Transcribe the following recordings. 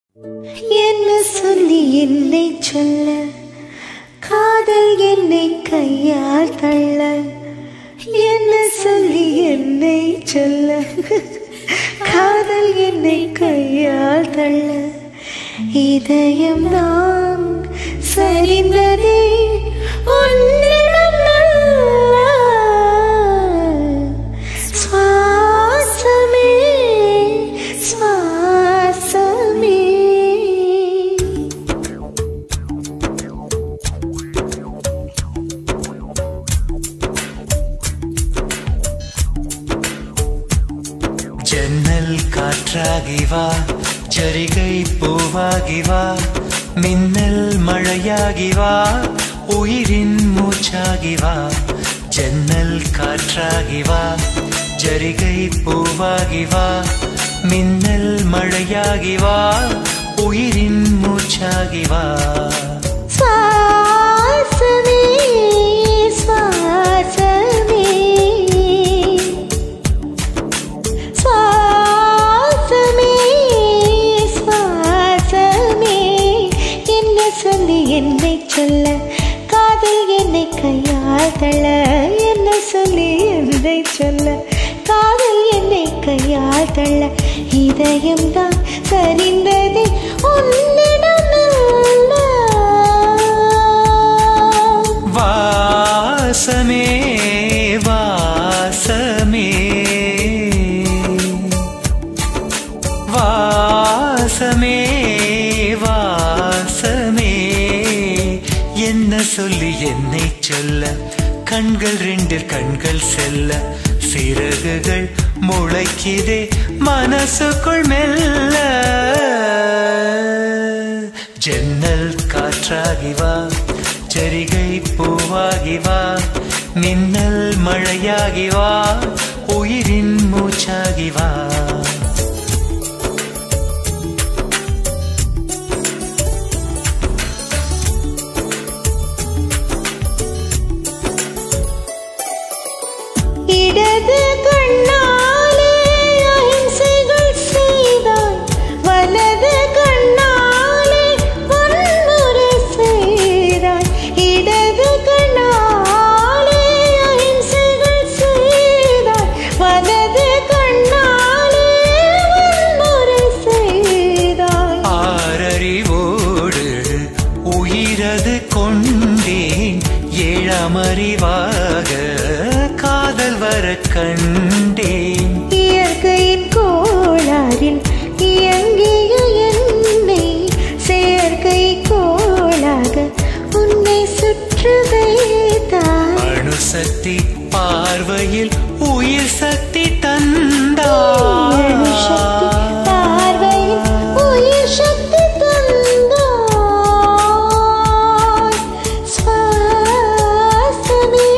என்ன சொல்லி என்னை சொல்ல காதல் என்னை கையால் தள்ள என்ன சொல்லி என்னை சொல்ல காதல் என்னை கையால் தள்ள இதயம் தான் சரிந்ததே உன்னிடம் நல்ல. சுவாசமே சுவாசமே ஜன்னல் காற்றாகி வா ஜரிகை பூவாகி வா மின்னல் மழையாகி வா உயிரின் மூச்சாகி வா ஜன்னல் காற்றாகி வா ஜரிகை பூவாகி வா மின்னல் மழையாகி வா உயிரின் மூச்சாகி வா சுவாசமே சுவாசமே சுவாசமே சுவாசமே என்ன சொல்லி என்னை சொல்ல காதல் என்னை கையால் தள்ள என்ன சொல்லி என்னை சொல்ல காதல் என்னை கையால் தள்ள இதயம்தான் சரிந்ததே உன்னிடம் நல்ல. வாசமே வாசமே வாசமே வாசமே என்ன சொல்லி என்னை சொல்ல கண்கள் ரெண்டில் கண்கள் செல்ல சிறகுகள் முளைக்குதே மனசுக்குள் மெல்ல ஜன்னல் காற்றாகி வா ஜரிகை பூவாகி வா மின்னல் மழையாகி வா உயிரின் மூச்சாகி வா இடது கண்ணாலே அஹிம்சைகள் செய்தாய் வலது கண்ணாலே வன்முறை செய்தாய் இடது கண்ணாலே அஹிம்சைகள் செய்தாய் வலது கண்ணாலே வன்முறை செய்தாய் ஆறறிவோடு உயிரது கொண்டேன் ஏழாமறிவாக காதல் வர கண்டேன் இயற்கையின் கோளாறில் இயங்கிய என்னை செயற்கை கோளாக உன்னை சுற்று வைத்தாய் அணுசக்தி பார்வையில் உயிர் சக்தி அணு சக்தி தந்தாய் பார்வையில் உயிர் சக்தி தந்தாய் சுவாசமே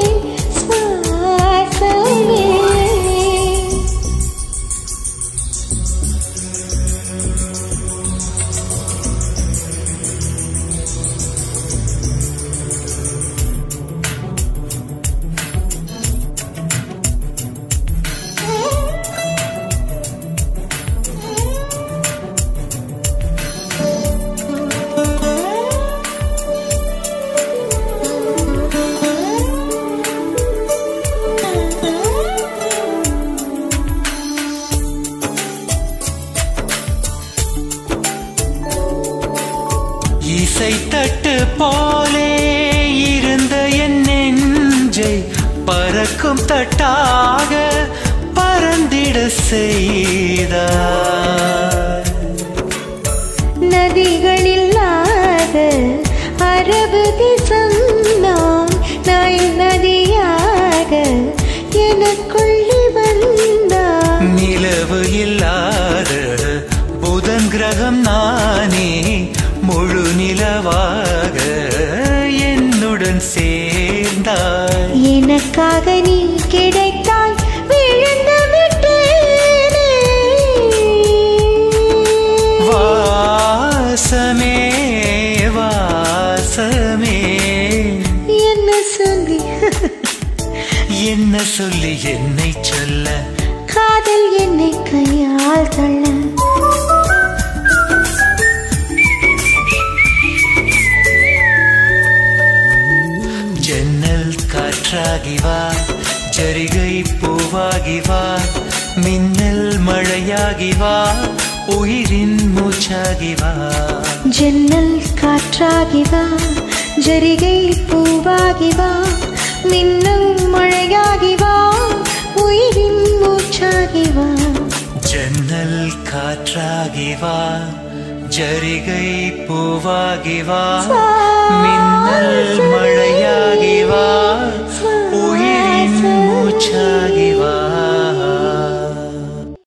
சுவாசமே இசை தட்டு போலே இருந்த என் நெஞ்சை பறக்கும் தட்டாக பறந்திட செய்தார் நதிகளில்லாத அரபு தேசம் நான் நாய் நதியாக எனக்குள்ளே வந்தான் நிலவு இல்லாத புதன் கிரகம் நானே முழு நிலவாக என்னுடன் சேர்ந்தாய் எனக்காக நீ கிடைத்தாய் விழுந்து விட்டேனே வாசமே வாசமே என்ன சொல்லி என்ன சொல்லி என்னை சொல்ல காதல் என்னை கையால் தள்ள காற்றாகி வா ஜரிகை பூவாகி வா மின்னல் மழையாகி வா உயிரின் மூச்சாகி வா ஜன்னல் காற்றாகி வா ஜரிகை பூவாகி வா மின்னல் மழையாகி வா உயிரின் மூச்சாகி வா ஜன்னல் காற்றாகி வா ஜரிகை பூவாகி வா மின்னல் மழையாகி வா உயிரின் மூச்சாகி